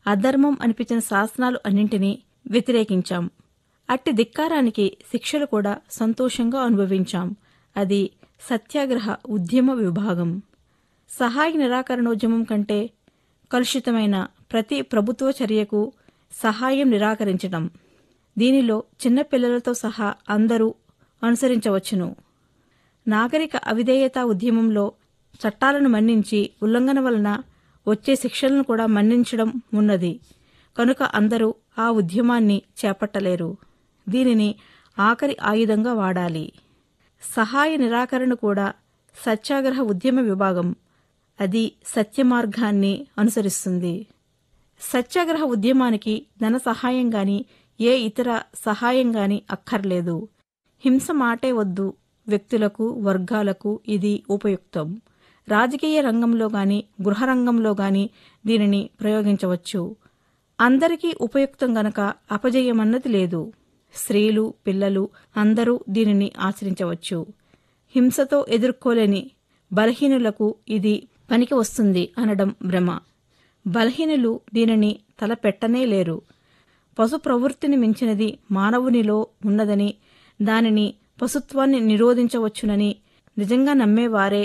అధర్మం అనిపించిన శాసనాలు అన్నింటినీ వ్యతిరేకించాం అట్టి ధిక్కారానికి శిక్షలు కూడా సంతోషంగా అనుభవించాం అది సత్యాగ్రహ ఉద్యమ విభాగం సహాయ నిరాకరణోద్యమం కంటే కలుషితమైన ప్రతి ప్రభుత్వ చర్యకు సహాయం నిరాకరించడం దీనిలో చిన్నపిల్లలతో సహా అందరూ అనుసరించవచ్చును నాగరిక అవిధేయత ఉద్యమంలో చట్టాలను మన్నించి ఉల్లంఘన వలన వచ్చే శిక్షలను కూడా మన్నించడం ఉన్నది కనుక అందరూ ఆ ఉద్యమాన్ని చేపట్టలేరు దీనిని ఆఖరి ఆయుధంగా వాడాలి సహాయ నిరాకరణ కూడా సత్యాగ్రహ ఉద్యమ విభాగం అది సత్యమార్గాన్ని అనుసరిస్తుంది సత్యాగ్రహ ఉద్యమానికి ధన సహాయం గాని ఏ ఇతర సహాయం గాని అక్కర్లేదు హింస మాటే వద్దు వ్యక్తులకు వర్గాలకు ఇది ఉపయుక్తం రాజకీయ రంగంలో గాని గృహరంగంలో గాని దీనిని ప్రయోగించవచ్చు అందరికీ ఉపయుక్తం గనక అపజయమన్నది లేదు స్త్రీలు పిల్లలు అందరూ దీనిని ఆచరించవచ్చు హింసతో ఎదుర్కోలేని బలహీనులకు ఇది పనికి వస్తుంది అనడం భ్రమ బలహీనులు దీనిని తలపెట్టనే లేరు పశు ప్రవృత్తిని మించినది మానవునిలో ఉన్నదని దానిని పశుత్వాన్ని నిరోధించవచ్చునని నిజంగా నమ్మేవారే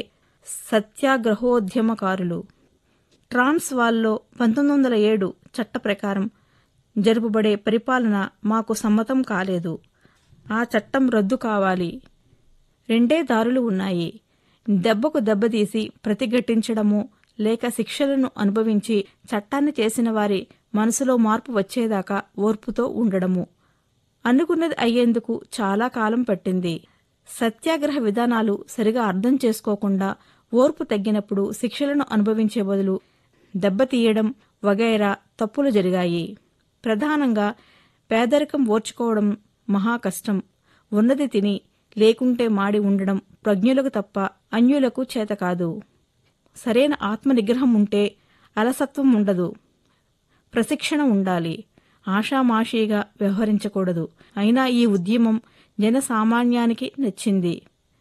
సత్యాగ్రహోద్యమకారులు ట్రాన్స్ వాల్లో పంతొమ్మిది వందల ఏడు చట్ట ప్రకారం జరుపుబడే పరిపాలన మాకు సమ్మతం కాలేదు ఆ చట్టం రద్దు కావాలి రెండే దారులు ఉన్నాయి దెబ్బకు దెబ్బతీసి ప్రతిఘటించడము లేక శిక్షలను అనుభవించి చట్టాన్ని చేసిన వారి మనసులో మార్పు వచ్చేదాకా ఓర్పుతో ఉండడము అనుకున్నది అయ్యేందుకు చాలా కాలం పట్టింది సత్యాగ్రహ విధానాలు సరిగా అర్థం చేసుకోకుండా ఓర్పు తగ్గినప్పుడు శిక్షలను అనుభవించే బదులు దెబ్బతీయడం వగైరా తప్పులు జరిగాయి ప్రధానంగా పేదరికం ఓర్చుకోవడం మహా కష్టం ఉన్నది తిని లేకుంటే మాడి ఉండడం ప్రజ్ఞులకు తప్ప అన్యులకు చేత కాదు సరైన ఆత్మనిగ్రహం ఉంటే అలసత్వం ఉండదు ప్రశిక్షణ ఉండాలి ఆషామాషీగా వ్యవహరించకూడదు అయినా ఈ ఉద్యమం జనసామాన్యానికి నచ్చింది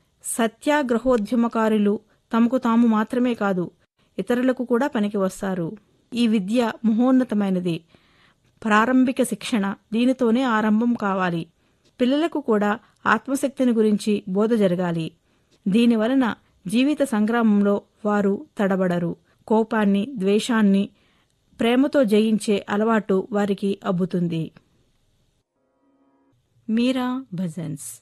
సత్యాగ్రహోద్యమకారులు తమకు తాము మాత్రమే కాదు ఇతరులకు కూడా పనికి వస్తారు ఈ విద్య మహోన్నతమైనది ప్రారంభిక శిక్షణ దీనితోనే ఆరంభం కావాలి పిల్లలకు కూడా ఆత్మశక్తిని గురించి బోధ జరగాలి దీనివలన జీవిత సంగ్రామంలో వారు తడబడరు కోపాన్ని ద్వేషాన్ని ప్రేమతో జయించే అలవాటు వారికి అబ్బుతుంది మీరా భజన్స్